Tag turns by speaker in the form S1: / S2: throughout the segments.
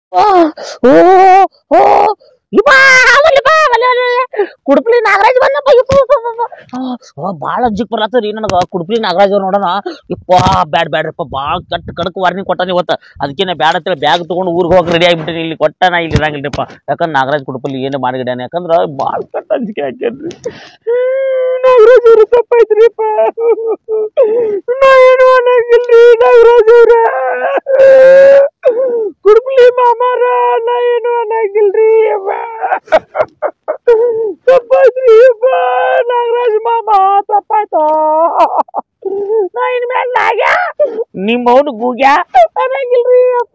S1: ಓ ಓ ಓ ಇಪ್ಪ ಅವಲ್ಲಿ ಬಾ ಅವಲ್ಲಿ ಅವಲ್ಲಿ ಕುಡುಪ್ಲಿ ನಾಗರಾಜ್ ಬಂದಪ್ಪ ಇಪ್ಪ ಇಪ್ಪ, ಇಪ್ಪ, ಇಪ್ಪ. ಆ, ಆ, ಬಾಳ ಅಜ್ಜಿಕ್ ಬರತ್ತರಿ ನನಗ ಕುಡುಪ್ಲಿ ನಾಗರಾಜ್ ಅವ್ರ ನೋಡೋಣ ಇಪ್ಪ ಬ್ಯಾಡ್ ಬ್ಯಾಡ್ರಪ್ಪ ಬಾಳ ಕಟ್ ಕಡಕ್ ವಾರ್ನಿಂಗ್ ಕೊಟ್ಟಾನ ಇವತ್ತ ಅದಕ್ಕೆ ನಾ ಬ್ಯಾಡ ಅಂತೇಳಿ ಬ್ಯಾಗ್ ತಗೊಂಡು ಊರಿಗೆ ಹೋಗಿ ರೆಡಿ ಆಗಿಬಿಟ್ಟಿನಿ ಇಲ್ಲಿ ಕೊಟ್ಟ ನಾ ಇಲ್ಲಿ ಇರಂಗಿಲ್ಲಪ್ಪ ಯಾಕಂದ್ರೆ ನಾಗರಾಜ್ ಕುಡುಪಲ್ಲಿ ಏನು ಮಾಡಿಗಿಡ್ಯಾನ ಯಾಕಂದ್ರ ಬಾಳ ಕಟ್ ಅಂಜಿಕೆ ಹಾಕ್ಯಾನ್ರಿ ನಾಗರಾಜ್ ಅವ್ರ ತಪ್ಪಾಯ್ತ್ರಿಪ್ಪ ನಾ ಏನು ಅನ್ನಂಗಿಲ್ರಿ ನಾಗರಾಜ್ ಅವ್ರ ಕುಡುಪ್ಲಿ ಮಾಮಾರ ನಾ ಏನು ಅನ್ನಂಗಿಲ್ರಿ ಅಪ್ಪ. ತಪ್ಪಾಯ್ತ್ರಿ ಅಪ್ಪ ನಾಗರಾಜ್ ಮಾಮ ತಪ್ಪಾಯ್ತು ನಾ ಇನ್ಮೇಲೆ ನಾಗ್ಯ ನಿಮ್ಮ ಅವನು ಗೂಗ್ಯ ಅನ್ನಂಗಿಲ್ರಿ ಅಪ್ಪ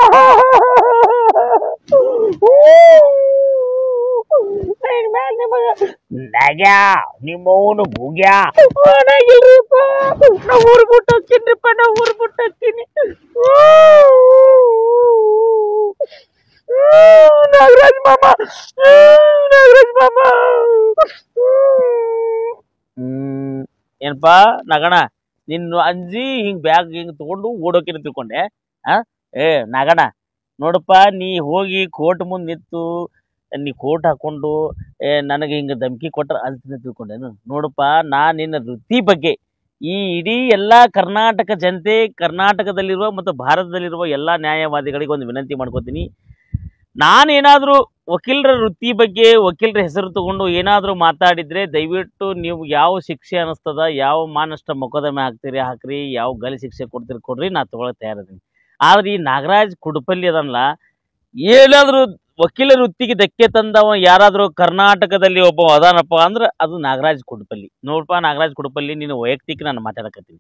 S1: ನಾ ಇನ್ಮೇಲೆ ನಿಮಗ ನಾಗ್ಯ ನಿಮ್ಮ ಅವನು ಗೂಗ್ಯ ಅನ್ನಂಗಿಲ್ರಿ ಅಪ್ಪ ನಾ ಊರ್ ಬಿಟ್ಟು ಹೋಗ್ತೀನಿಪ್ಪ ನಾ ಊರ್ ಬಿಟ್ಟು ಹೋಗ್ತೀನಿ ನಾಗರಾಜ್ ಮಾಮ ನಾಗರಾಜ್ ಮಾಮ ಹ್ಮ್ ಏನಪ್ಪಾ ನಗಣ ನಿನ್ನ ಅಂಜಿ ಹಿಂಗ್ ಬ್ಯಾಗ್ ಹಿಂಗ್ ತಗೊಂಡು ಓಡೋಕಿನ ತಿಳ್ಕೊಂಡೆ ಆ ಏ ನಗಣ ನೋಡಪ್ಪ ನೀ ಹೋಗಿ ಕೋರ್ಟ್ ಮುಂದೆ ನಿಂತು ನೀ ಕೋಟ್ ಹಾಕೊಂಡು ಏ ನನಗೆ ಹಿಂಗೆ ಧಮ್ಕಿ ಕೊಟ್ರ ಅಂತೀನಿ ತಿಳ್ಕೊಂಡೇನು ನೋಡಪ್ಪ ನಾ ನಿನ್ನ ವೃತ್ತಿ ಬಗ್ಗೆ ಈ ಇಡೀ ಎಲ್ಲ ಕರ್ನಾಟಕ ಜನತೆ ಕರ್ನಾಟಕದಲ್ಲಿರುವ ಮತ್ತು ಭಾರತದಲ್ಲಿರುವ ಎಲ್ಲ ನ್ಯಾಯವಾದಿಗಳಿಗೆ ಒಂದು ವಿನಂತಿ ಮಾಡ್ಕೋತೀನಿ ನಾನೇನಾದರೂ ವಕೀಲರ ವೃತ್ತಿ ಬಗ್ಗೆ ವಕೀಲರ ಹೆಸರು ತಗೊಂಡು ಏನಾದರೂ ಮಾತಾಡಿದರೆ ದಯವಿಟ್ಟು ನೀವು ಯಾವ ಶಿಕ್ಷೆ ಅನ್ನಿಸ್ತದ ಯಾವ ಮಾನಷ್ಟ ಮೊಕದ್ದಮೆ ಹಾಕ್ತೀರಿ ಹಾಕ್ರಿ ಯಾವ ಗಲಿ ಶಿಕ್ಷೆ ಕೊಡ್ತೀರಿ ಕೊಡ್ರಿ ನಾ ತೊಗೊಳಕ್ ತಯಾರಿದ್ದೀನಿ ಆದ್ರೆ ಈ ನಾಗರಾಜ್ ಕುಡುಪಲ್ಲಿ ಅದನ್ನಲ್ಲ ಏನಾದರೂ ವಕೀಲ ವೃತ್ತಿಗೆ ಧಕ್ಕೆ ತಂದವ ಯಾರಾದರೂ ಕರ್ನಾಟಕದಲ್ಲಿ ಒಬ್ಬ ಅದಾನಪ್ಪ ಅಂದ್ರೆ ಅದು ನಾಗರಾಜ್ ಕುಡುಪಲ್ಲಿ ನೋಡಪ್ಪ ನಾಗರಾಜ್ ಕುಡುಪಲ್ಲಿ ನೀನು ವೈಯಕ್ತಿಕ ನಾನು ಮಾತಾಡಕತ್ತೀನಿ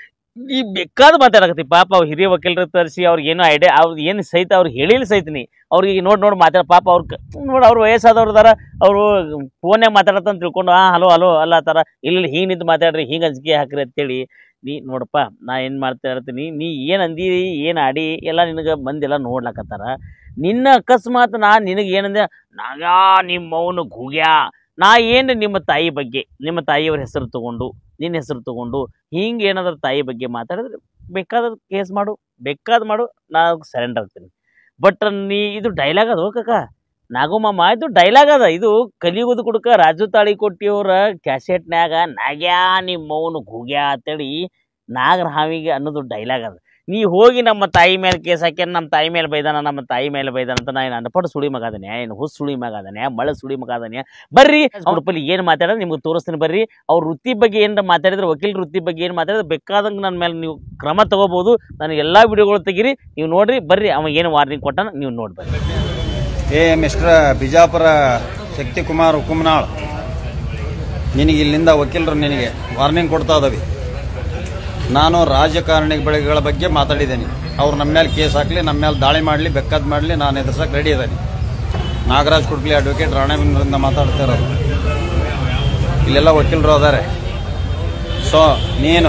S1: ಈ ಬೇಕಾದ ಮಾತಾಡಕತ್ತಿ ಪಾಪ ಅವ್ರು ಹಿರಿಯ ವಕೀಲರು ತರಿಸಿ ಅವ್ರಿಗೆ ಏನೋ ಐಡಿಯಾ ಅವ್ರು ಏನು ಸಹಿತ ಅವ್ರಿಗೆ ಹೇಳಿಲ್ಲ ಸಹಿತನಿ ಅವ್ರಿಗೆ ನೋಡಿ ನೋಡಿ ಮಾತಾಡ ಪಾಪ ಅವ್ರ ನೋಡಿ ಅವ್ರು ವಯಸ್ಸಾದವ್ರು ಅದಾರ ಅವರು ಫೋನ್ಯಾಗ ಮಾತಾಡತ್ತಂತ ತಿಳ್ಕೊಂಡು ಹಾಂ ಹಲೋ ಹಲೋ ಅಲ್ಲ ತರ ಇಲ್ಲಿ ಹಿಂಗೆ ನಿಂತು ಮಾತಾಡ್ರಿ ಹಿಂಗೆ ಅಂಜಿಕೆ ಹಾಕ್ರಿ ಅಂತೇಳಿ ನೀ ನೋಡಪ್ಪ ನಾ ಏನು ಮಾಡ್ತಾ ಇರ್ತೀನಿ ನೀ ಏನು ಅಂದಿರಿ ಏನು ಆಡಿ ಎಲ್ಲ ನಿನಗೆ ಮಂದಿ ಎಲ್ಲ ನೋಡ್ಲಕತ್ತಾರ ನಿನ್ನ ಅಕಸ್ಮಾತ್ ನಾ ನಿನಗೆ ಏನಂದೆ ನಾಗಾ ನಿಮ್ಮ ಅವನು ಗುಗ್ಯಾ ನಾ ಏನು ನಿಮ್ಮ ತಾಯಿ ಬಗ್ಗೆ ನಿಮ್ಮ ತಾಯಿಯವ್ರ ಹೆಸರು ತಗೊಂಡು ನಿನ್ನ ಹೆಸರು ತಗೊಂಡು ಹಿಂಗೆ ಏನಾದ್ರು ತಾಯಿ ಬಗ್ಗೆ ಮಾತಾಡಿದ್ರೆ ಬೇಕಾದ ಕೇಸ್ ಮಾಡು ಬೇಕಾದ ಮಾಡು ನಾನು ಸರೆಂಡರ್ ಆಗ್ತೀನಿ ಬಟ್ ನೀ ಇದು ಡೈಲಾಗ್ ಅದು ಕಕ್ಕ ನಾಗು ಮಾಮ ಇದು ಡೈಲಾಗ್ ಅದ ಇದು ಕಲಿಯುಗದ ಕುಡ್ಕ ರಾಜು ತಾಳಿಕೊಟ್ಟಿಯವ್ರ ಕ್ಯಾಸೆಟ್ನ್ಯಾಗ ನಾಗ್ಯಾ ನಿಮ್ಮ ಮೌನು ಗುಗ್ಯಾ ಅಂತೇಳಿ ನಾಗರ ಹಾವಿಗೆ ಅನ್ನೋದು ಡೈಲಾಗ್ ಅದ ನೀ ಹೋಗಿ ನಮ್ಮ ತಾಯಿ ಮೇಲೆ ಕೇಸ್ ಹಾಕ್ಯಾನ ನಮ್ಮ ತಾಯಿ ಮೇಲೆ ಬೈದಾನ ನಮ್ಮ ತಾಯಿ ಮೇಲೆ ಬೈದಾನ ಅಂತ ನಾ ಏನು ಅನ್ಪಟ್ಟು ಸುಳಿ ಮಗ ಅದನ್ಯ ಏನು ಹುಸ್ ಸುಳಿ ಮಗ ಅದನ್ಯ ಮಳೆ ಸುಳಿ ಮಗ ಅದನ್ಯ ಬರ್ರಿ ಉಡುಪಲ್ಲಿ ಏನು ಮಾತಾಡೋದು ನಿಮ್ಗೆ ತೋರಿಸ್ತೀನಿ ಬರ್ರಿ ಅವ್ರ ವೃತ್ತಿ ಬಗ್ಗೆ ಏನಾರ ಮಾತಾಡಿದ್ರೆ ವಕೀಲ ವೃತ್ತಿ ಬಗ್ಗೆ ಏನು ಮಾತಾಡಿದ್ರೆ ಬೇಕಾದಂಗೆ ನನ್ನ ಮೇಲೆ ನೀವು ಕ್ರಮ ತಗೋಬೋದು ನಾನು ಎಲ್ಲ ವಿಡಿಯೋಗಳು ತೆಗೀರಿ ನೀವು ನೋಡ್ರಿ ಬರ್ರಿ ಅವ ಏನು ವಾರ್ನಿಂಗ್ ಕೊಟ್ಟಾನ ನೀವು ನೋಡಿ ಬರ್ರಿ
S2: ಏ ಮಿಸ್ಟರ್ ಬಿಜಾಪುರ ಶಕ್ತಿಕುಮಾರ್ ಹುಕುಮ್ನಾಳ್ ನಿನಗೆ ಇಲ್ಲಿಂದ ವಕೀಲರು ನಿನಗೆ ವಾರ್ನಿಂಗ್ ಕೊಡ್ತಾ ಇದಾವೆ ನಾನು ರಾಜಕಾರಣಿಗಳ ಬಗ್ಗೆ ಮಾತಾಡಿದ್ದೇನೆ ಅವ್ರು ನಮ್ಮ ಮೇಲೆ ಕೇಸ್ ಹಾಕಲಿ ನಮ್ಮ ಮೇಲೆ ದಾಳಿ ಮಾಡಲಿ ಬೆಕ್ಕದ್ ಮಾಡಲಿ ನಾನು ಎದುರ್ಸಕ್ಕೆ ರೆಡಿ ಇದ್ದೇನೆ ನಾಗರಾಜ್ ಕುಡ್ಲಿ ಅಡ್ವೊಕೇಟ್ ರಾಣೆಬೆನ್ನೂರಿಂದ ಮಾತಾಡ್ತಾ ಇರೋದು ಇಲ್ಲೆಲ್ಲ ವಕೀಲರು ಅದಾರೆ ಸೊ ನೀನು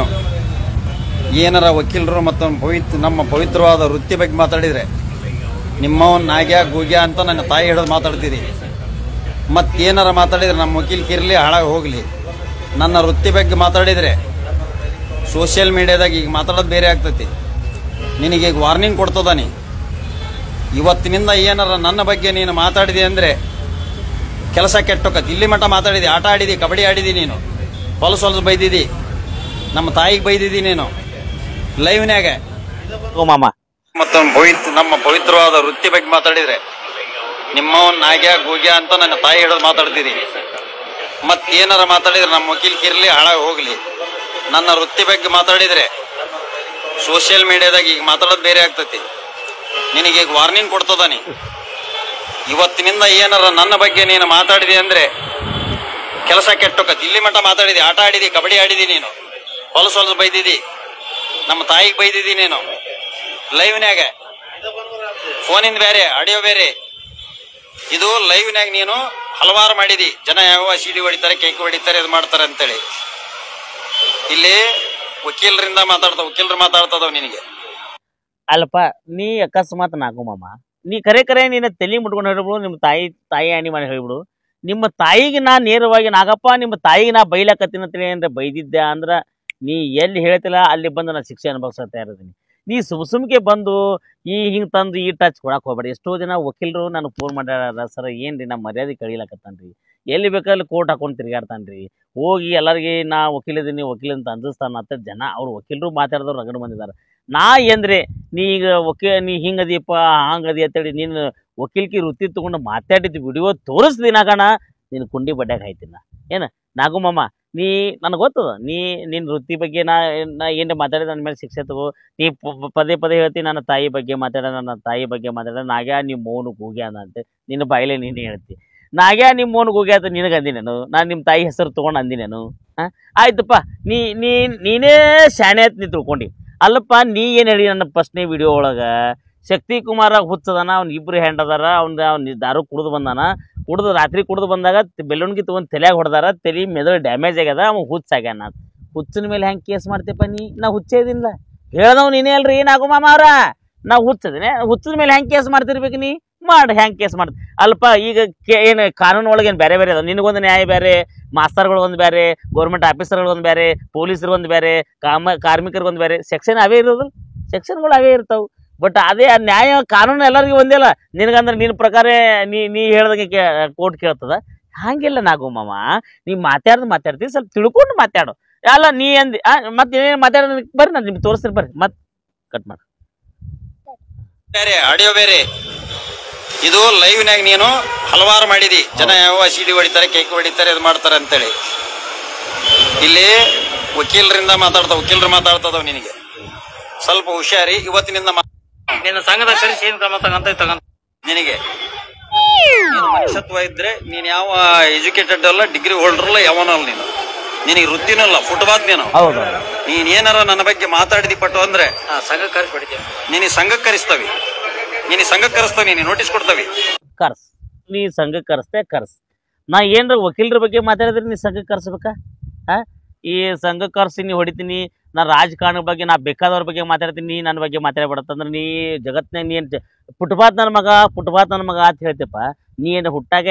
S2: ಏನಾರ ವಕೀಲರು ಮತ್ತು ಪವಿತ್ರ ನಮ್ಮ ಪವಿತ್ರವಾದ ವೃತ್ತಿ ಬಗ್ಗೆ ಮಾತಾಡಿದರೆ ನಿಮ್ಮವನ್ ನಾಗ್ಯ ಗೂಗ್ಯ ಅಂತ ನನ್ನ ತಾಯಿ ಹಿಡಿದು ಮಾತಾಡ್ತಿದ್ದಿ ಮತ್ತೇನಾರ ಮಾತಾಡಿದ್ರೆ ನಮ್ಮ ವಕೀಲ್ಕಿರ್ಲಿ ಹಾಳಾಗಿ ಹೋಗಲಿ ನನ್ನ ವೃತ್ತಿ ಬಗ್ಗೆ ಮಾತಾಡಿದರೆ ಸೋಷಿಯಲ್ ಮೀಡಿಯಾದಾಗ ಈಗ ಮಾತಾಡೋದು ಬೇರೆ ಆಗ್ತೈತಿ ನಿನಗೆ ಈಗ ವಾರ್ನಿಂಗ್ ಕೊಡ್ತದ ನೀ ಇವತ್ತಿನಿಂದ ಏನಾರ ನನ್ನ ಬಗ್ಗೆ ನೀನು ಮಾತಾಡಿದೆ ಅಂದರೆ ಕೆಲಸ ಕೆಟ್ಟೋಕತಿ ಇಲ್ಲಿ ಮಟ್ಟ ಮಾತಾಡಿದಿ ಆಟ ಆಡಿದಿ ಕಬಡ್ಡಿ ಆಡಿದಿ ನೀನು ಹೊಲಸು ಹೊಲಸು ಬೈದಿದಿ ನಮ್ಮ ತಾಯಿಗೆ ಬೈದಿದಿ ನೀನು ಲೈವ್ನ್ಯಾಗ
S1: ಓ ಮಾಮ
S2: ಮತ್ತು ಪವಿತ್ರ ನಮ್ಮ ಪವಿತ್ರವಾದ ವೃತ್ತಿ ಬಗ್ಗೆ ಮಾತಾಡಿದ್ರೆ ನಿಮ್ಮವನ್ ನಾಗ್ಯ ಗೂಗ್ಯ ಅಂತ ನನ್ನ ತಾಯಿ ಹಿಡಿದು ಮಾತಾಡ್ತೀರಿ ಮತ್ತೇನಾರ ಮಾತಾಡಿದ್ರೆ ನಮ್ಮ ವಕೀಲ್ಕಿರ್ಲಿ ಹಾಳಾಗಿ ಹೋಗ್ಲಿ ನನ್ನ ವೃತ್ತಿ ಬಗ್ಗೆ ಮಾತಾಡಿದ್ರೆ ಸೋಷಿಯಲ್ ಮೀಡಿಯಾದಾಗ ಈಗ ಮಾತಾಡೋದು ಬೇರೆ ಆಗ್ತೈತಿ ನಿನಗೆ ಈಗ ವಾರ್ನಿಂಗ್ ಕೊಡ್ತದ ನೀ ಇವತ್ತಿನಿಂದ ಏನಾರ ನನ್ನ ಬಗ್ಗೆ ನೀನು ಮಾತಾಡಿದೆ ಅಂದ್ರೆ ಕೆಲಸ ಕೆಟ್ಟೋಕತಿ ಇಲ್ಲಿ ಮಟ್ಟ ಮಾತಾಡಿದಿ ಆಟ ಆಡಿದಿ ಕಬಡ್ಡಿ ಆಡಿದಿ ನೀನು ಹೊಲಸು ಹೊಲಸು ಬೈದಿದಿ ನಮ್ಮ ತಾಯಿಗೆ ಬೈದಿದಿ ನೀನು ಲೈವ್ನ್ಯಾಗ ಫೋನಿಂದ ಬೇರೆ ಆಡಿಯೋ ಬೇರೆ ಇದು ಲೈವ್ನ್ಯಾಗ ನೀನು ಹಲವಾರು ಮಾಡಿದಿ ಜನ ಯಾವ ಸಿಡಿ ಹೊಡಿತಾರೆ ಕೇಕ್ ಹೊಡಿತಾರೆ ಇದು ಮಾಡ್ತಾರೆ ಅಂತೇಳಿ ಇಲ್ಲಿ ವಕೀಲರಿಂದ ಮಾತಾಡ್ತಾವ ವಕೀಲರು ಮಾತಾಡ್ತದವ್ ನಿನಗೆ
S1: ಅಲ್ಲಪ್ಪ ನೀ ಅಕಸ್ಮಾತ್ ನಾಲ್ಕು ಮಾಮ ನೀ ಕರೆ ಕರೆ ನೀನು ತಲೆ ಮುಟ್ಕೊಂಡು ಹೇಳ್ಬಿಡು ನಿಮ್ಮ ತಾಯಿ ತಾಯಿ ಆಣಿ ಮಾಡಿ ಹೇಳ್ಬಿಡು ನಿಮ್ಮ ತಾಯಿಗೆ ನಾ ನೇರವಾಗಿ ನಾಗಪ್ಪ ನಿಮ್ಮ ತಾಯಿಗೆ ನಾ ಬೈಲಕತ್ತೀನಿ ಅಂತೇಳಿ ಅಂದ್ರೆ ಬೈದಿದ್ದೆ ಅಂದ್ರೆ ನೀ ಎಲ್ಲಿ ಹೇಳ್ತಿಲ್ಲ ಅಲ್ಲಿ ಬಂದು ನಾ ಶಿಕ್ಷೆ ಅನುಭವಿಸ್ತಾ ಇರ್ತೀನಿ ನೀ ಸುಮ್ ಸುಮ್ಕೆ ಬಂದು ಈ ಹಿಂಗೆ ತಂದು ಈ ಟಚ್ ಕೊಡಕ್ಕೆ ಹೋಗ್ಬೇಡಿ ಎಷ್ಟೋ ಜನ ವಕೀಲರು ನನಗೆ ಫೋನ್ ಮಾಡ್ಯಾರ ಸರ್ ಏನು ರೀ ನಮ್ಮ ಮರ್ಯಾದೆ ಕಳಿಲಕತ್ತಾನ್ರಿ ಎಲ್ಲಿ ಬೇಕಾದಲ್ಲಿ ಕೋರ್ಟ್ ಹಾಕೊಂಡು ತಿರ್ಗಾಡ್ತಾನ್ರಿ ಹೋಗಿ ಎಲ್ಲರಿಗೆ ನಾ ವಕೀಲ ಇದೀನಿ ವಕೀಲ ಅಂತ ಅಂಜಿಸ್ತಾನ ಅಂತ ಜನ ಅವ್ರು ವಕೀಲರು ಮಾತಾಡಿದವ್ರು ರಗಡ್ ಬಂದಿದ್ದಾರೆ ನಾ ಏನ್ರಿ ನೀ ಈಗ ವಕೀಲ ನೀ ಹಿಂಗದಿಯಪ್ಪ ಹಂಗದಿ ಅಂತೇಳಿ ನೀನು ವಕೀಲ್ಕಿ ವೃತ್ತಿ ತಗೊಂಡು ಮಾತಾಡಿದ್ದು ವಿಡಿಯೋ ತೋರಿಸ್ದಿನ ಕಣ ನೀನು ಕುಂಡಿ ಬಡ್ಡ್ಯಾಗ ಹಾಯ್ತೀನಿ ನಾ ಏನು ನಾಗು ಮಾಮ ನೀ ನನಗೆ ಗೊತ್ತದ ನೀ ನಿನ್ನ ವೃತ್ತಿ ಬಗ್ಗೆ ನಾ ನಾ ಏನು ಮಾತಾಡಿದ ನನ್ನ ಮೇಲೆ ಶಿಕ್ಷೆ ತಗೋ ನೀ ಪ- ಪದೇ ಪದೇ ಹೇಳ್ತಿ ನನ್ನ ತಾಯಿ ಬಗ್ಗೆ ಮಾತಾಡ ನನ್ನ ತಾಯಿ ಬಗ್ಗೆ ಮಾತಾಡ ನಾಗ್ಯಾ ನಿಮ್ಮ ಮೌನಕ್ಕೆ ಹೋಗ್ಯಾನ ಅಂತ ನಿನ್ನ ಬಾಯಿಲೆ ನೀನು ಹೇಳ್ತಿ ನಾಗ್ಯಾ ನಿಮ್ಮ ಮೌನಕ್ಕೆ ಹೋಗ್ಯಾತ ನಿನಗೆ ಅಂದಿನೇನು ನಾನು ನಿಮ್ಮ ತಾಯಿ ಹೆಸರು ತೊಗೊಂಡು ಅಂದಿನೇನು ಹಾಂ ಆಯ್ತಪ್ಪ ನೀ ನೀ ನೀನೇ ಶಾಣೆ ಅಂತ ನೀ ತಿಳ್ಕೊಂಡು ಅಲ್ಲಪ್ಪ ನೀ ಏನು ಹೇಳಿ ನನ್ನ ಫಸ್ಟ್ನೇ ವಿಡಿಯೋ ಒಳಗೆ ಶಕ್ತಿ ಕುಮಾರ ಹುಚ್ಚದಾನ ಅವ್ನು ಇಬ್ರು ಹೆಂಡ್ ಅದಾರ ಅವ್ನ ಅವ್ನು ದಾರು ಕುಡ್ದು ಬಂದಾನ ಕುಡ್ದು ರಾತ್ರಿ ಕುಡ್ದು ಬಂದಾಗ ಬೆಲೂನ್ಗಿ ತೊಗೊಂಡು ತಲೆಯಾಗ ಹೊಡೆದಾರ ತಲೆ ಮೆದುಳು ಡ್ಯಾಮೇಜ್ ಆಗ್ಯದ ಅವ ಹುಚ್ಚ ಆಗ್ಯಾನ ಅಂತ. ಹುಚ್ಚಿನ ಮೇಲೆ ಹೆಂಗೆ ಕೇಸ್ ಮಾಡ್ತೀಯಪ್ಪ ನೀ ನಾ ಹುಚ್ಚೇ ಇದಿಲ್ಲ ಹೇಳ್ದವ್ ನೀನೇ ಅಲ್ರಿ ಏನಾಗು ಮಾಮ ಅವ್ರ ನಾ ಹುಚ್ಚದಿನೇ ಹುಚ್ಚದ ಮೇಲೆ ಹೆಂಗೆ ಕೇಸ್ ಮಾಡ್ತಿರ್ಬೇಕು ನೀ ಮಾಡಿ ಹೆಂಗೆ ಕೇಸ್ ಮಾಡ್ತಿ ಅಲ್ಪ ಈಗ ಕೇ ಏನು ಕಾನೂನು ಒಳಗೆ ಏನು ಬೇರೆ ಬೇರೆ ಅದ ನಿನಗೊಂದು ನ್ಯಾಯ ಬೇರೆ ಮಾಸ್ತರ್ಗಳಿಗೊಂದು ಬೇರೆ ಗೌರ್ಮೆಂಟ್ ಆಫೀಸರ್ಗಳಿಗೊಂದು ಬೇರೆ ಪೊಲೀಸರಿಗೊಂದು ಬೇರೆ ಕಾಮ ಕಾರ್ಮಿಕರಿಗೊಂದು ಬೇರೆ ಸೆಕ್ಷನ್ ಅವೇ ಇರೋದು ಸೆಕ್ಷನ್ಗಳು ಅವೇ ಇರ್ತಾವೆ ಬಟ್ ಅದೇ ಆ ನ್ಯಾಯ ಕಾನೂನು ಎಲ್ಲರಿಗೂ ಒಂದೇ ಅಲ್ಲ ನಿನಗಂದ್ರೆ ನಿನ್ನ ಪ್ರಕಾರ ನೀ ನೀ ಹೇಳ್ದಂಗೆ ಕೇ ಕೋರ್ಟ್ ಕೇಳ್ತದ ಹಂಗಿಲ್ಲ ನಾಗು ಮಾಮ ನೀ ಮಾತಾಡ್ದು ಮಾತಾಡ್ತೀವಿ ಸ್ವಲ್ಪ ತಿಳ್ಕೊಂಡು ಮಾತಾಡು ಅಲ್ಲ ನೀ ಅಂದಿ ಮತ್ತೆ ಏನೇನು ಮಾತಾಡೋದು ಬರ್ರಿ ನಾನು ನಿಮ್ಗೆ ತೋರಿಸ್ತೀನಿ ಬರ್ರಿ ಮತ್ತೆ ಕಟ್ ಮಾಡಿ
S2: ಬೇರೆ ಆಡಿಯೋ ಬೇರೆ ಇದು ಲೈವ್ನಾಗ ನೀನು ಹಲವಾರು ಮಾಡಿದಿ ಜನ ಯಾವ ಸಿಡಿ ಹೊಡಿತಾರೆ ಕೇಕ್ ಹೊಡಿತಾರೆ ಇದು ಮಾಡ್ತಾರೆ ಅಂತೇಳಿ ಇಲ್ಲಿ ವಕೀಲರಿಂದ ಮಾತಾಡ್ತಾವ ವಕೀಲರು ಮಾತಾಡ್ತದವ್ ನಿನಗೆ ಸ್ವಲ್ಪ ಹುಷಾರಿ ಇವತ್ತಿನಿಂದ ಮಾ-
S1: ನಿನ್ನ ಸಂಘದ ಕರೆಸಿ ಏನು ಕ್ರಮ ತಗಂತ ತಗಂತ
S2: ನಿನಗೆ ನೀನು ಮನುಷ್ಯತ್ವ ಇದ್ರೆ ನೀನು ಯಾವ ಎಜುಕೇಟೆಡ್ ಅಲ್ಲ ಡಿಗ್ರಿ ಹೋಲ್ಡರ್ ಅಲ್ಲ ಯಾವನಲ್ಲ ನೀನು ನಿನಗೆ ವೃತ್ತಿನೂ ಅಲ್ಲ ಫುಟ್ಬಾತ್ ನೀನು
S1: ಹೌದು
S2: ನೀನ್ ಏನಾರ ನನ್ನ ಬಗ್ಗೆ ಮಾತಾಡಿದಿ ಪಟ್ಟು ಅಂದ್ರೆ
S1: ಸಂಘ ಕರೆಸಿ ಹೊಡಿತೀವಿ
S2: ನೀನು ಸಂಘಕ್ಕೆ ಕರೆಸ್ತವಿ ನೀನು ಸಂಘಕ್ಕೆ ಕರೆಸ್ತವಿ ನೀನು ನೋಟಿಸ್ ಕೊಡ್ತವಿ
S1: ಕರ್ಸ್ ನೀ ಸಂಘಕ್ಕೆ ಕರೆಸ್ತೆ ಕರ್ಸ್ ನಾ ಏನ್ರ ವಕೀಲರ ಬಗ್ಗೆ ಮಾತಾಡಿದ್ರೆ ನೀ ಸಂಘಕ್ಕೆ ಕರ್ಸ್ಬೇಕಾ ಹಾ ಈ ಸಂಘಕ್ಕೆ ಕರ್ಸಿ ನೀ ಹೊಡಿತೀನಿ ನಾ ರಾಜಕಾರಣ ಬಗ್ಗೆ ನಾ ಬೇಕಾದವ್ರ ಬಗ್ಗೆ ಮಾತಾಡ್ತೀನಿ ನೀ ನನ್ನ ಬಗ್ಗೆ ಮಾತಾಡ್ಬಿಡತ್ತಂದ್ರೆ ನೀ ಜಗತ್ನಾಗ ನೀ ಏನು ಪುಟ್ಬಾತ್ ನನ್ನ ಮಗ ಪುಟ್ಬಾತ್ ನನ್ನ ಮಗ ಅಂತ ಹೇಳ್ತಪ್ಪ ನೀ ಏನು ಹುಟ್ಟಾಗೆ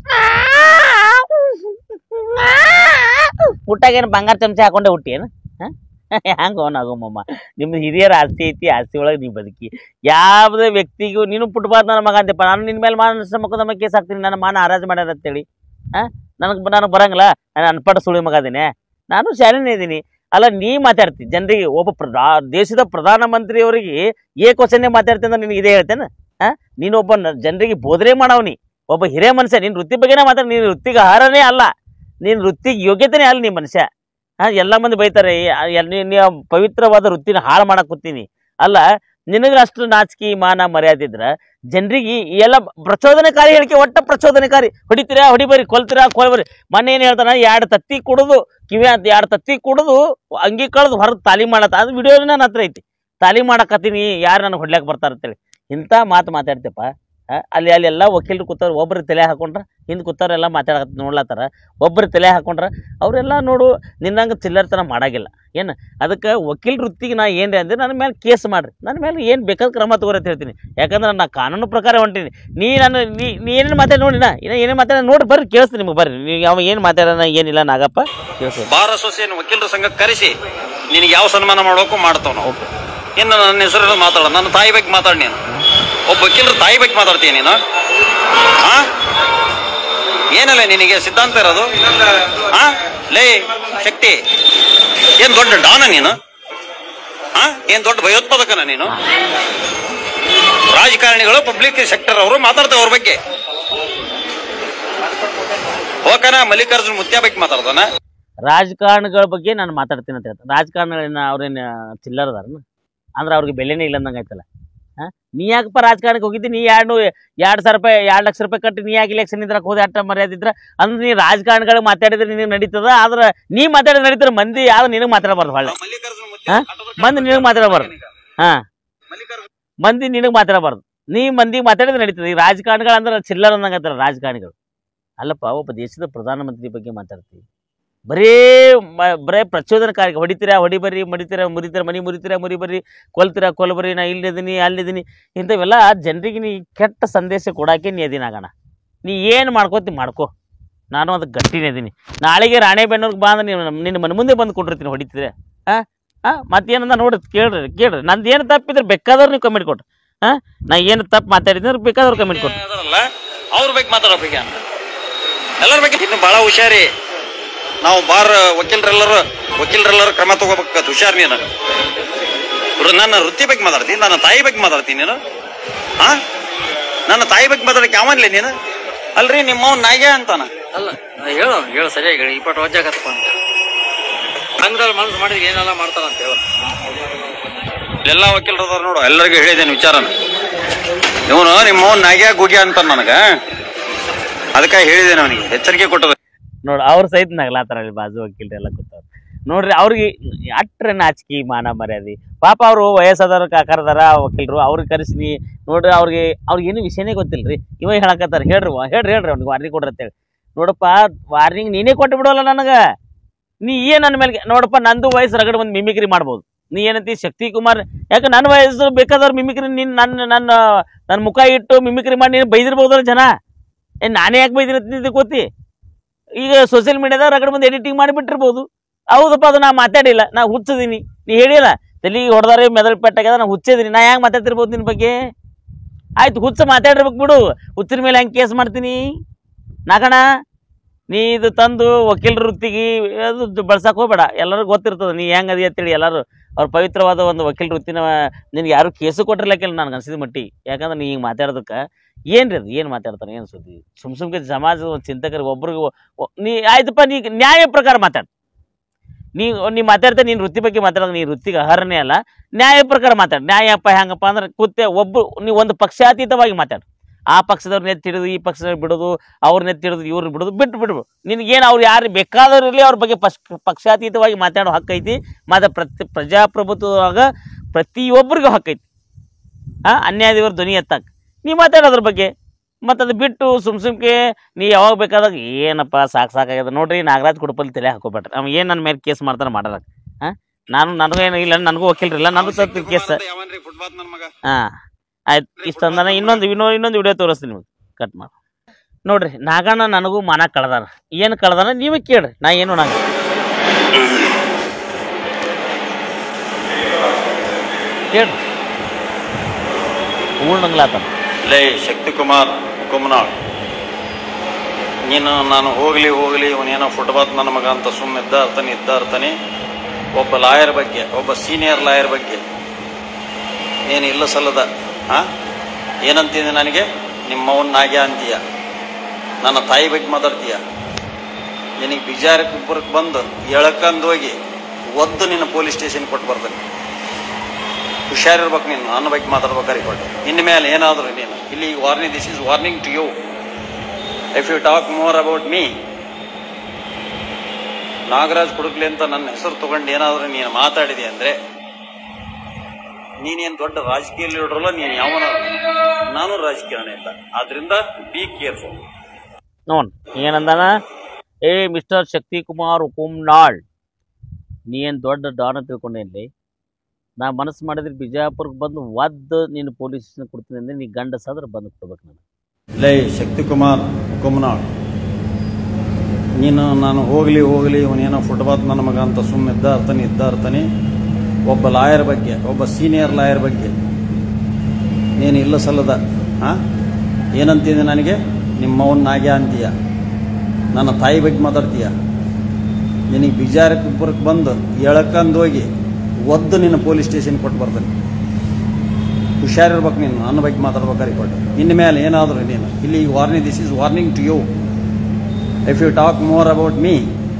S1: ಹುಟ್ಟಾಗ ಏನು ಬಂಗಾರ ಚಮಚ ಹಾಕೊಂಡೆ ಹುಟ್ಟಿ ಏನು ಹ್ಯಾಂಗ ನಾಗಮ್ಮಮ್ಮ ನಿಮ್ದು ಹಿರಿಯರ ಆಸ್ತಿ ಐತಿ ಆಸ್ತಿ ಒಳಗೆ ನೀ ಬದುಕಿ ಯಾವುದೇ ವ್ಯಕ್ತಿಗೂ ನೀನು ಪುಟ್ಬಾರ್ದು ನನ್ನ ಮಗ ಅಂತಪ್ಪ ನಾನು ನಿನ್ನ ಮೇಲೆ ಮಾನಸ ಮೊಕದ್ದಮ ಕೇಸ್ ಹಾಕ್ತೀನಿ ನನ್ನ ಮಾನ ಹರಾಜು ಮಾಡ್ಯಾರ ಅಂತೇಳಿ ಹಾಂ ನನಗೆ ನನಗೆ ಬರಂಗಿಲ್ಲ ನಾನು ಅನ್ಪಡ ಸುಳಿ ಮಗ ಅದೀನಿ ನಾನು ಶಾಲೆನೇ ಇದ್ದೀನಿ ಅಲ್ಲ ನೀ ಮಾತಾಡ್ತಿ ಜನರಿಗೆ ಒಬ್ಬ ಪ್ರಧಾ ದೇಶದ ಪ್ರಧಾನಮಂತ್ರಿಯವರಿಗೆ ಏ ಕ್ವಶನ್ನೇ ಮಾತಾಡ್ತೀನಿ ಅಂದ್ರೆ ನಿನಗೆ ಇದೇ ಹೇಳ್ತೇನೆ ಹಾಂ ನೀನು ಒಬ್ಬ ನ- ಜನರಿಗೆ ಬೋಧನೆ ಮಾಡವನಿ ಒಬ್ಬ ಹಿರಿಯ ಮನುಷ್ಯ ನೀನು ವೃತ್ತಿ ಬಗ್ಗೆನೇ ಮಾತಾಡಿ ನೀನು ವೃತ್ತಿಗೆ ಆಹಾರನೇ ಅಲ್ಲ ನೀನು ವೃತ್ತಿಗೆ ಯೋಗ್ಯತೆನೇ ಅಲ್ಲ ನೀ ಮನುಷ್ಯ ಹಾಂ ಎಲ್ಲ ಮಂದಿ ಬೈತಾರೆ ಏ, ಆ, ಎಲ್- ನೀ ನೀ ಆ ಪವಿತ್ರವಾದ ವೃತ್ತಿನ ಹಾಳು ಮಾಡಕ್ ಕೂತೀನಿ ಅಲ್ಲ ನಿನಗೆ ಅಷ್ಟು ನಾಚಿಕೆ ಮಾನ ಮರ್ಯಾದೆ ಇದ್ರ ಜನರಿಗೆ ಎಲ್ಲ ಪ್ರಚೋದನಕಾರಿ ಹೇಳಿಕೆ ಒಟ್ಟ ಪ್ರಚೋದನಕಾರಿ ಹೊಡಿತೀರಾ ಹೊಡಿಬರಿ ಕೊಲ್ತೀರಾ ಕೊಲ್ಬರಿ ಮೊನ್ನೆ ಏನು ಹೇಳ್ತಾನ ಎರಡು ತತ್ತಿ ಕುಡಿದು ಕಿವಿ ಅಂತ ಎರಡು ತತ್ತಿ ಕುಡಿದು ಅಂಗಿ ಕಳೆದು ಹೊರಗೆ ತಾಲೀಮ್ ಮಾಡತ್ತ ಅದು ವಿಡಿಯೋ ನನ್ನ ಹತ್ರ ಐತಿ ತಾಲೀಮ್ ಮಾಡಕತ್ತೀನಿ ಯಾರು ನನಗೆ ಹೊಡ್ಲಿಕ್ಕೆ ಬರ್ತಾರ ಅಂತೇಳಿ ಇಂಥ ಮಾತು ಮಾತಾಡ್ತೇಪ್ಪ ಆ, ಅಲ್ಲಿ ಅಲ್ಲಿ ಎಲ್ಲ ವಕೀಲರು ಕೂತವ್ರು ಒಬ್ರು ತಲೆ ಹಾಕೊಂಡ್ರ ಹಿಂದೆ ಕೂತವ್ರೆಲ್ಲ ಮಾತಾಡಕ ನೋಡ್ಲತ್ತಾರ ಒಬ್ರು ತಲೆ ಹಾಕೊಂಡ್ರ ಅವರೆಲ್ಲ ನೋಡು ನಿನ್ನಂಗೆ ಚಿಲ್ಲರ್ತನ ಮಾಡಾಗಿಲ್ಲ ಏನು ಅದಕ್ಕೆ ವಕೀಲ ವೃತ್ತಿಗೆ ನಾ ಏನ್ರಿ ಅಂದ್ರೆ ನನ್ನ ಮೇಲೆ ಕೇಸ್ ಮಾಡ್ರಿ ನನ್ನ ಮೇಲೆ ಏನು ಬೇಕಾದ ಕ್ರಮ ತಗೋರಿ ಅಂತ ಹೇಳ್ತೀನಿ ಯಾಕಂದ್ರೆ ನಾ ಕಾನೂನು ಪ್ರಕಾರ ಹೊಂಟೀನಿ ನೀ ನಾನು ನೀ ನೀ ಏನೇನು ಮಾತಾಡಿ ನೋಡಿ ನಾ ಇನ್ನ ಏನೇನು ಮಾತಾಡ ನೋಡಿ ಬರ್ರಿ ಕೇಳಿಸ್ತೀನಿ ನಿಮ್ಗೆ ಬರ್ರಿ ನೀವು ಅವ ಏನು ಮಾತಾಡೋಣ ಏನಿಲ್ಲ ನಾಗಪ್ಪ ಕೇಳಿಸ್ತೀನಿ
S2: ಬಾರ್ ಅಸೋಸಿಯೇಷನ್ ವಕೀಲರ ಸಂಘಕ್ಕೆ ಕರೆಸಿ ನಿನಗೆ ಯಾವ ಸನ್ಮಾನ ಮಾಡೋಕು ಮಾಡ್ತಾವ ನಾವು
S1: ಓಕೆ
S2: ಇನ್ನು ನನ್ನ ಹೆಸರು ಮಾತಾಡ ನನ್ನ ತಾಯಿ ಬಗ್ಗೆ ಮಾತಾಡಿ ನೀನು ಒಬ್ಬ ವಕೀಲರ ತಾಯಿ ಬಗ್ಗೆ ಮಾತಾಡ್ತೀಯ ನೀನು ಹಾ ಏನಲ್ಲ ನಿನಗೆ ಸಿದ್ಧಾಂತ ಇರೋದು ಹಾ ಲೇ ಶಕ್ತಿ ಏನ್ ದೊಡ್ಡ ಡಾನ ನೀನು ಹಾ ಏನ್ ದೊಡ್ಡ ಭಯೋತ್ಪಾದಕನ ನೀನು ರಾಜಕಾರಣಿಗಳು ಪಬ್ಲಿಕ್ ಸೆಕ್ಟರ್ ಅವರು ಮಾತಾಡ್ತಾವ ಅವ್ರ ಬಗ್ಗೆ ಹೋಗನ ಮಲ್ಲಿಕಾರ್ಜುನ್ ಮುತ್ಯ ಬಗ್ಗೆ ಮಾತಾಡ್ತಾನ
S1: ರಾಜಕಾರಣಿಗಳ ಬಗ್ಗೆ ನಾನು ಮಾತಾಡ್ತೀನಿ ಅಂತ ಹೇಳ್ತಾರೆ ರಾಜಕಾರಣಿಗಳನ್ನ ಅವ್ರೇನು ಚಿಲ್ಲರ್ ಅದಾರನ ಅಂದ್ರೆ ಅವ್ರಿಗೆ ಬೆಲೆನೇ ಇಲ್ಲ ಅಂದಂಗೆ ಆಯ್ತಲ್ಲ ಹಾಂ ನೀ ಯಾಕಪ್ಪ ರಾಜಕಾರಣಕ್ಕೆ ಹೋಗಿದ್ದಿ ನೀ ಎರಡು ಎರಡು ಸಾವಿರ ರೂಪಾಯಿ ಎರಡು ಲಕ್ಷ ರೂಪಾಯಿ ಕಟ್ಟಿ ನೀ ಯಾಕೆ ಇಲೆಕ್ಷನ್ ಇದ್ರಾಗ ಹೋದೆ ಅಟ್ಟ ಮರ್ಯಾದೆ ಇದ್ರ ಅಂದ್ರೆ ನೀ ರಾಜಕಾರಣಿಗಳಿಗೆ ಮಾತಾಡಿದ್ರೆ ನಿನಗೆ ನಡೀತದ ಆದ್ರೆ ನೀ ಮಾತಾಡಿದ್ರೆ ನಡೀತಾರೆ ಮಂದಿ ಯಾವ್ದು ನಿನಗೆ ಮಾತಾಡಬಾರ್ದು ಹೊಳ್ಳೆ
S2: ಮಲ್ಲಿಕಾರ್ಜುನ್
S1: ಹಾ? ಮಂದಿ ನಿನಗೆ ಮಾತಾಡಬಾರ್ದು ಹಾಂ ಮಂದಿ ನಿನಗೆ ಮಾತಾಡಬಾರ್ದು ನೀ ಮಂದಿಗೆ ಮಾತಾಡಿದ್ರೆ ನಡೀತದೆ ಈ ರಾಜಕಾರಣಿಗಳು ಅಂದ್ರೆ ಚಿಲ್ಲರ್ ಅನ್ನಂಗೆ ಅಂತಾರೆ ರಾಜಕಾರಣಿಗಳು ಅಲ್ಲಪ್ಪ ಒಬ್ಬ ದೇಶದ ಪ್ರಧಾನಮಂತ್ರಿ ಬಗ್ಗೆ ಮಾತಾಡ್ತೀವಿ ಬರೇ ಮ- ಬರೇ ಪ್ರಚೋದನಕಾರಿ ಹೊಡಿತೀರಾ ಹೊಡಿಬರ್ರಿ ಮಡಿತೀರಾ ಮುರಿತೀರಾ ಮನಿ ಮುರಿತೀರಾ ಮುರಿಬರ್ರಿ ಕೊಲ್ತೀರಾ ಕೊಲ್ಬರ್ರಿ ನಾ ಇಲ್ಲಿದ್ದೀನಿ ಅಲ್ಲಿದ್ದೀನಿ ಇಂಥವೆಲ್ಲ ಜನರಿಗೆ ನೀ ಕೆಟ್ಟ ಸಂದೇಶ ಕೊಡೋಕೆ ನೀ ಅದಿನಾಗಣ ನೀ ಏನು ಮಾಡ್ಕೋತಿ ಮಾಡ್ಕೋ ನಾನು ಅದಕ್ಕೆ ಗಟ್ಟಿನೇ ಇದೀನಿ ನಾಳೆಗೆ ರಾಣೆಬೆನ್ನೂರ್ಗೆ ಬಾ ಅಂದ್ರೆ ನೀನು ನಿನ್ನ ಮನೆ ಮುಂದೆ ಬಂದು ಕೊಟ್ಟಿರ್ತೀನಿ ಹೊಡಿತಿದ್ರೆ ಹಾಂ ಹಾಂ ಮತ್ತೇನಂದ ನೋಡಿ ಕೇಳ್ರಿ ಕೇಳ್ರಿ ನಂದು ಏನು ತಪ್ಪಿದ್ರೆ ಬೇಕಾದವ್ರು ನೀವು ಕಮೆಂಟ್ ಕೊಟ್ರಿ ಹಾಂ ನಾ ಏನು ತಪ್ಪು ಮಾತಾಡಿದ್ರೆ ಬೇಕಾದವ್ರು ಕಮೆಂಟ್ ಕೊಟ್ರಿ
S2: ಅದರಲ್ಲ ಅವ್ರ ಬಗ್ಗೆ ಮಾತಾಡಬೇಕು ಎಲ್ಲರ ಬಗ್ಗೆ ಇನ್ನು ಬಹಳ ಹುಷಾರಿ ನಾವು ಬಾರ್ ವಕೀಲರೆಲ್ಲರೂ ವಕೀಲರೆಲ್ಲರೂ ಕ್ರಮ ತಗೋಬೇಕು ಹುಷಾರ್ ನೀನು ವೃ- ನನ್ನ ವೃತ್ತಿ ಬಗ್ಗೆ ಮಾತಾಡ್ತೀನಿ ನನ್ನ ತಾಯಿ ಬಗ್ಗೆ ಮಾತಾಡ್ತೀನಿ ನೀನು ಹಾ ನನ್ನ ತಾಯಿ ಬಗ್ಗೆ ಮಾತಾಡಕ್ಕೆ ಯಾವನ್ಲೆ ನೀನು ಅಲ್ರಿ ನಿಮ್ಮ ನಾಯ್ಗೆ ಅಂತಾನ
S3: ಅಲ್ಲ ಹೇಳು ಹೇಳು ಸರಿಯಾಗಿ ಹೇಳಿ ಇಪ್ಪತ್ತು ವಜ್ಜಾಗತ್ತಪ್ಪ ಅಂತ ಸಂಘದಲ್ಲಿ ಮನಸ್ಸು ಮಾಡಿದ್ರೆ ಏನೆಲ್ಲ ಮಾಡ್ತಾರ ಅಂತ ಹೇಳು
S2: ಎಲ್ಲ ವಕೀಲರು ಅದಾರ ನೋಡು ಎಲ್ಲರಿಗೂ ಹೇಳಿದ್ದೇನೆ ವಿಚಾರನ ಇವನು ನಿಮ್ಮ ನಾಗ್ಯ ಗುಗ್ಯ ಅಂತ ನನಗ ಅದಕ್ಕೆ ಹೇಳಿದ್ದೇನೆ ಅವನಿಗೆ ಎಚ್ಚರಿಕೆ ಕೊಟ್ಟದ
S1: ನೋಡಿ ಅವ್ರ ಸಹಿತ ನಗ್ಲಾತಾರ ಅಲ್ಲಿ ಬಾಜು ವಕೀಲ್ರಿ ಎಲ್ಲ ಕೂತಾರ ನೋಡ್ರಿ ಅವ್ರಿಗೆ ಅಟ್ರೆ ನಾಚಿಕೆ ಮಾನ ಮರ್ಯಾದೆ ಪಾಪ ಅವರು ವಯಸ್ಸಾದವ್ರ ಕಾಕರದಾರ ವಕೀಲರು ಅವ್ರಿಗೆ ಕರೆಸಿ ನೋಡ್ರಿ ಅವ್ರಿಗೆ ಅವ್ರಿಗೆ ಏನು ವಿಷಯನೇ ಗೊತ್ತಿಲ್ರಿ ಇವ ಹೇಳಕತ್ತಾರ ಹೇಳ್ರಿ ವ- ಹೇಳ್ರಿ ಹೇಳ್ರಿ ಅವ್ನಿಗೆ ವಾರ್ನಿಂಗ್ ಕೊಡ್ರಿ ಅಂತೇಳಿ ನೋಡಪ್ಪ ವಾರ್ನಿಂಗ್ ನೀನೇ ಕೊಟ್ಟು ಬಿಡೋಲ್ಲ ನನಗೆ ನೀ ಏನ್ ನನ್ನ ಮೇಲೆ ನೋಡಪ್ಪ ನಂದು ವಯಸ್ಸು ರಗಡ್ ಬಂದು ಮಿಮಿಕ್ರಿ ಮಾಡ್ಬೋದು ನೀ ಏನಂತಿ ಶಕ್ತಿ ಕುಮಾರ್ ಯಾಕೆ ನನ್ನ ವಯಸ್ಸು ಬೇಕಾದವ್ರು ಮಿಮಿಕ್ರಿ ನಿನ್ ನನ್ನ ನನ್ನ ನನ್ನ ಮುಖ ಇಟ್ಟು ಮಿಮಿಕ್ರಿ ಮಾಡಿ ನೀನು ಬೈದಿರ್ಬೋದಲ್ಲ ಜನ ಏ ನಾನೇ ಯಾಕೆ ಬೈದಿರ್ತೀನಿ ಗೊತ್ತಿ ಈಗ ಸೋಷಿಯಲ್ ಮೀಡಿಯಾದಾಗ ರಗಡ್ ಬಂದು ಎಡಿಟಿಂಗ್ ಮಾಡಿಬಿಟ್ಟಿರ್ಬೋದು ಹೌದಪ್ಪ ಅದು ನಾ ಮಾತಾಡಿಲ್ಲ ನಾ ಹುಚ್ಚದೀನಿ ನೀ ಹೇಳಿಲ್ಲ ತಲೆಗೆ ಹೊಡೆದಾರೆ ಮೆದಳು ಪೆಟ್ಟಾಗ್ಯದ ನಾ ಹುಚ್ಚದಿನಿ ನಾ ಹೆಂಗೆ ಮಾತಾಡ್ತಿರ್ಬೋದು ನಿನ್ನ ಬಗ್ಗೆ ಆಯ್ತು ಹುಚ್ಚ ಮಾತಾಡಿರ್ಬೇಕು ಬಿಡು ಹುಚ್ಚಿನ ಮೇಲೆ ಹೆಂಗೆ ಕೇಸ್ ಮಾಡ್ತೀನಿ ನಾಗಣ ನೀ ಇದು ತಂದು ವಕೀಲರ ವೃತ್ತಿಗೆ ಅದು ಬಳಸಕ್ಕೆ ಹೋಗ್ಬೇಡ ಎಲ್ಲರಿಗೂ ಗೊತ್ತಿರ್ತದೆ ನೀ ಹೆಂಗೆ ಅದಿ ಅಂತೇಳಿ ಎಲ್ಲರೂ ಅವ್ರ ಪವಿತ್ರವಾದ ಒಂದು ವಕೀಲ ವೃತ್ತಿನ ನಿನ್ಗೆ ಯಾರು ಕೇಸು ಕೊಟ್ಟಿರ್ಲಕ್ಕಿಲ್ಲ ನನಗೆ ಅನ್ಸಿದ ಮಟ್ಟಿ ಯಾಕಂದ್ರೆ ನೀ ಹಿಂಗೆ ಮಾತಾಡೋದಕ್ಕೆ ಏನ್ರಿ ಅದು ಏನು ಮಾತಾಡ್ತಾನೆ ಏನು ಸುದ್ದಿ ಸುಮ್ ಸುಮ್ಕೆ ಸಮಾಜದ ಒಂದು ಚಿಂತಕರಿಗೆ ಒಬ್ರಿಗೆ ಒ- ಒ- ನೀ ಆಯ್ತಪ್ಪ ನೀ ನ್ಯಾಯ ಪ್ರಕಾರ ಮಾತಾಡು ನೀ ನೀ ಮಾತಾಡ್ತಾ ನೀನು ವೃತ್ತಿ ಬಗ್ಗೆ ಮಾತಾಡೋದು ನೀ ವೃತ್ತಿಗೆ ಅರ್ಹನೇ ಅಲ್ಲ ನ್ಯಾಯ ಪ್ರಕಾರ ಮಾತಾಡು ನ್ಯಾಯಪ್ಪ ಹೆಂಗಪ್ಪ ಅಂದ್ರೆ ಕೂತೆ ಒಬ್ಬ ನೀವು ಒಂದು ಪಕ್ಷಾತೀತವಾಗಿ ಮಾತಾಡು ಆ ಪಕ್ಷದವ್ರನ್ನ ಎತ್ತಿ ಹಿಡಿದು ಈ ಪಕ್ಷದವ್ರು ಬಿಡೋದು ಅವ್ರನ್ನ ಎತ್ತಿ ಹಿಡಿದು ಇವ್ರನ್ನ ಬಿಡೋದು ಬಿಟ್ಟು ಬಿಡ್ಬೋದು ನಿನಗೇನು ಅವ್ರು ಯಾರು ಬೇಕಾದವ್ರು ಇರಲಿ ಅವ್ರ ಬಗ್ಗೆ ಪಕ್ಷ ಪಕ್ಷಾತೀತವಾಗಿ ಮಾತಾಡೋ ಹಕ್ಕೈತಿ ಮತ್ತು ಪ್ರತಿ ಪ್ರಜಾಪ್ರಭುತ್ವದಾಗ ಪ್ರತಿಯೊಬ್ಬರಿಗೂ ಹಕ್ಕೈತಿ ಹಾಂ ಅನ್ಯಾಯದವ್ರ ಧ್ವನಿ ಎತ್ತಾಕ ನೀ ಮಾತಾಡೋದ್ರ ಬಗ್ಗೆ ಮತ್ತು ಅದು ಬಿಟ್ಟು ಸುಮ್ ಸುಮ್ಕೆ ನೀ ಯಾವಾಗ ಬೇಕಾದಾಗ ಏನಪ್ಪ ಸಾಕು ಸಾಕಾಗ್ಯದ ನೋಡ್ರಿ ನಾಗರಾಜ್ ಕುಡುಪಲ್ಲಿ ತಲೆ ಹಾಕೋಬೇಡ್ರಿ ಅವ್ನು ಏನು ನನ್ನ ಮೇಲೆ ಕೇಸ್ ಮಾಡ್ತಾನೆ ಮಾಡಲ್ಲ ಹಾಂ ನಾನು ನನಗೇನು ಇಲ್ಲ ನನಗೂ ವಕೀಲರಿಲ್ಲ ನನಗೂ ತಪ್ಪು ಕೇಸ್
S2: ಫುಟ್ಪಾತ್ ನನ್ನ ಮಗ
S1: ಹಾಂ ಆಯ್ತು ಇಷ್ಟಂದನ ಇನ್ನೊಂದು ಇನ್ನೊಂದು ಇನ್ನೊಂದು ವಿಡಿಯೋ ತೋರಿಸ್ತೀನಿ ನಿಮಗೆ ಕಟ್ ಮಾಡಿ ನೋಡ್ರಿ ನಾಗಣ್ಣ ನನಗೂ ಮನ ಕಳ್ದಾನ ಏನು ಕಳ್ದಾನ ನೀವೇ ಕೇಳ್ರಿ ನಾ ಏನು ನಾಗ ಕೇಳ್ರಿ ಉಳ್ನಂಗ್ಲಾತ
S2: ಲೇ ಶಕ್ತಿಕುಮಾರ್ ಕುಮ್ನಾಳ್ ನೀನು ನಾನು ಹೋಗ್ಲಿ ಹೋಗ್ಲಿ ಇವನೇನೋ ಫುಟ್ಪಾತ್ ನನ್ನ ಮಗ ಅಂತ ಸುಮ್ಮನೆ ಇದ್ದ ಇರ್ತಾನೆ ಇದ್ದ ಇರ್ತಾನೆ ಒಬ್ಬ ಲಾಯರ್ ಬಗ್ಗೆ ಒಬ್ಬ ಸೀನಿಯರ್ ಲಾಯರ್ ಬಗ್ಗೆ ನೀನು ಇಲ್ಲ ಸಲ್ಲದ ಹಾ ಏನಂತಿದೆ ನನಗೆ ನಿಮ್ಮವನ್ ನಾಗ್ಯ ಅಂತೀಯ ನನ್ನ ತಾಯಿ ಬಗ್ಗೆ ಮಾತಾಡ್ತೀಯ ನಿನಗೆ ಬಿಜಾರಕ್ಕೆ ಇಬ್ಬರಕ್ಕೆ ಬಂದು ಎಳಕಂದು ಹೋಗಿ ಒದ್ದು ನಿನ್ನ ಪೊಲೀಸ್ ಸ್ಟೇಷನ್ ಕೊಟ್ಟು ಬರ್ತಾನೆ ಹುಷಾರಿರ್ಬೇಕು ನೀನು ನನ್ನ ಬಗ್ಗೆ ಮಾತಾಡ್ಬೇಕಾರೆ ಕೊಟ್ಟು ಇನ್ನು ಮೇಲೆ ಏನಾದರೂ ನೀನು ಇಲ್ಲಿ warning this is warning to you if you talk more about me Nagaraj ಕುಡುಕ್ಲಿ ಅಂತ ನನ್ನ ಹೆಸರು ತಗೊಂಡು ಏನಾದರೂ ನೀನು ಮಾತಾಡಿದೆ ಅಂದ್ರೆ ನೀನೇನು ದೊಡ್ಡ ರಾಜಕೀಯ ಲೀಡರಲ್ಲ ನೀನು ಯಾವನ ನಾನು ರಾಜಕೀಯನೇ ಇಲ್ಲ ಆದ್ರಿಂದ ಬಿ ಕೇರ್ಫುಲ್
S1: ನೋಡ್ ಏನಂದಾನ ಏ ಮಿಸ್ಟರ್ ಶಕ್ತಿ ಕುಮಾರ್ ಹುಕುಮ್ನಾಳ್ ನೀ ಏನು ದೊಡ್ಡ ಡಾನ್ ಅಂತ ತಿಳ್ಕೊಂಡೇನ್ಲಿ ನಾ ಮನಸ್ಸು ಮಾಡಿದ್ರೆ ಬಿಜಾಪುರಕ್ಕೆ ಬಂದು ಒದ್ದು ನೀನು ಪೊಲೀಸ್ ಸ್ಟೇಷನ್ ಕೊಡ್ತೀನಿ ಅಂದ್ರೆ ನೀ ಗಂಡಸಾದ್ರೆ ಬಂದು ಕೊಡ್ಬೇಕು ನಾನು
S2: ಲೈ ಶಕ್ತಿಕುಮಾರ್ ಕುಮ್ನಾಳ್ ನೀನು ನಾನು ಹೋಗ್ಲಿ ಹೋಗ್ಲಿ ಇವನೇನೋ ಫುಟ್ಪಾತ್ ನನ್ನ ಮಗ ಅಂತ ಸುಮ್ಮನೆ ಇದ್ದ ಇರ್ತಾನೆ ಇದ್ದ ಇರ್ತಾನೆ ಒಬ್ಬ ಲಾಯರ್ ಬಗ್ಗೆ ಒಬ್ಬ ಸೀನಿಯರ್ ಲಾಯರ್ ಬಗ್ಗೆ ನೀನು ಇಲ್ಲ ಸಲ್ಲದ ಹಾಂ ಏನಂತಿದೆ ನನಗೆ ನಿಮ್ಮವನ್ ನಾಗ್ಯ ಅಂತೀಯ ನನ್ನ ತಾಯಿ ಬಗ್ಗೆ ಮಾತಾಡ್ತೀಯ ನಿನಗೆ ಬಿಜಾರಕ್ಕೆ ಇಬ್ಬರಕ್ಕೆ ಬಂದು ಎಳಕಂದು ಹೋಗಿ ಒದ್ದು ನಿನ್ನ ಪೊಲೀಸ್ ಸ್ಟೇಷನ್ ಕೊಟ್ಟು ಬರ್ತಾನೆ ಹುಷಾರಿರ್ಬೇಕು ನೀನು ನನ್ನ ಬಗ್ಗೆ ಮಾತಾಡ್ಬೇಕಾರೆ ಕೊಟ್ಟು ಇನ್ನು ಮೇಲೆ ಏನಾದರೂ ನೀನು ಇಲ್ಲಿ warning this is warning to you if you talk more about me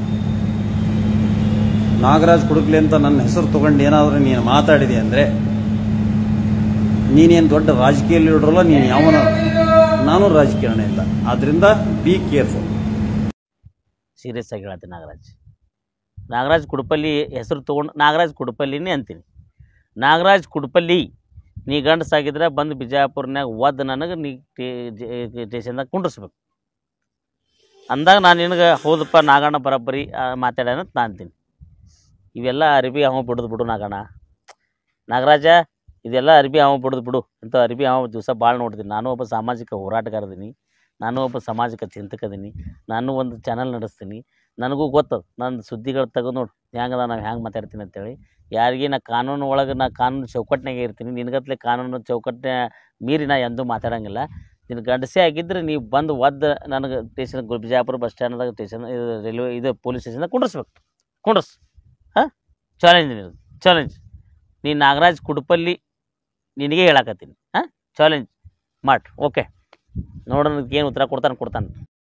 S2: Nagaraj ಕುಡುಕ್ಲಿ ಅಂತ ನನ್ನ ಹೆಸರು ತಗೊಂಡು ಏನಾದರೂ ನೀನು ಮಾತಾಡಿದೆ ಅಂದರೆ ನೀನೇನು ದೊಡ್ಡ ರಾಜಕೀಯ ಲೀಡರಲ್ಲ ನೀನು ಯಾವನ ನಾನು ರಾಜಕೀಯನೇ ಇಲ್ಲ ಆದ್ರಿಂದ ಬಿ ಕೇರ್ಫುಲ್
S1: ಸೀರಿಯಸ್ ಆಗಿ ಹೇಳ್ತೀನಿ ನಾಗರಾಜ್ ನಾಗರಾಜ್ ಕುಡುಪಲ್ಲಿ ಹೆಸರು ತೊಗೊಂಡು ನಾಗರಾಜ್ ಕುಡುಪಲ್ಲಿನೇ ಅಂತೀನಿ ನಾಗರಾಜ್ ಕುಡುಪಲ್ಲಿ ನೀ ಗಂಡಸಾಗಿದ್ರೆ ಬಂದು ಬಿಜಾಪುರ್ನ್ಯಾಗ ಒದ್ದು ನನಗೆ ನೀ ಸ್ಟೇಷನ್ದಾಗ ಕುಂಡ್ರಿಸ್ಬೇಕು ಅಂದಾಗ ನಾನು ನಿನಗೆ ಹೌದಪ್ಪ ನಾಗಣ್ಣ ಬರೋಬ್ಬರಿ ಮಾತಾಡ್ಯಾನ ಅಂತ ನಾ ಅಂತೀನಿ ಇವೆಲ್ಲ ಅರಿಬಿ ಅವ ಬಿಡೋದು ಬಿಡು ನಾಗಣ್ಣ ನಾಗರಾಜ ಇದೆಲ್ಲ ಅರಿಬಿ ಅವ ಬಿಡೋದು ಬಿಡು ಇಂಥ ಅರಿಬಿ ಅವ ದಿವಸ ಭಾಳ ನೋಡ್ತೀನಿ ನಾನು ಒಬ್ಬ ಸಾಮಾಜಿಕ ಹೋರಾಟಗಾರ ಅದೀನಿ ನಾನು ಒಬ್ಬ ಸಾಮಾಜಿಕ ಚಿಂತಕ ಅದೀನಿ ನಾನು ಒಂದು ಚಾನಲ್ ನಡೆಸ್ತೀನಿ ನನಗೂ ಗೊತ್ತದ ನನ್ನ ಸುದ್ದಿಗಳು ತೆಗೆದು ನೋಡು ಹೆಂಗದ ನಾವು ಹೆಂಗೆ ಮಾತಾಡ್ತೀನಿ ಅಂತೇಳಿ ಯಾರಿಗೆ ನಾ ಕಾನೂನು ಒಳಗೆ ನಾ ಕಾನೂನು ಚೌಕಟ್ಟಿನಾಗೆ ಇರ್ತೀನಿ ನಿನಗತ್ಲೆ ಕಾನೂನು ಚೌಕಟ್ಟಿನ ಮೀರಿ ನಾ ಎಂದೂ ಮಾತಾಡಂಗಿಲ್ಲ ನಿನ್ನ ಗಂಡಸೇ ಆಗಿದ್ದರೆ ನೀವು ಬಂದು ಒದ್ದು ನನಗೆ ಸ್ಟೇಷನ್ ಬಿಜಾಪುರ ಬಸ್ ಸ್ಟ್ಯಾಂಡ್ದಾಗ ಸ್ಟೇಷನ್ ಇದು ರೈಲ್ವೆ ಇದು ಪೊಲೀಸ್ ಸ್ಟೇಷನ್ದಾಗ ಕುಂಡ್ರಿಸ್ಬೇಕು ಕುಂಡ್ರಸ್ ಹಾಂ ಚಾಲೆಂಜ್ ನೀನು ಚಾಲೆಂಜ್ ನೀನು ನಾಗರಾಜ್ ಕುಡುಪಲ್ಲಿ ನಿನಗೆ ಹೇಳಕತ್ತೀನಿ ಹಾಂ ಚಾಲೆಂಜ್ ಮಾಡ್ರಿ ಓಕೆ ನೋಡೋಣ ಏನು ಉತ್ತರ ಕೊಡ್ತಾನೆ ಕೊಡ್ತಾನೆ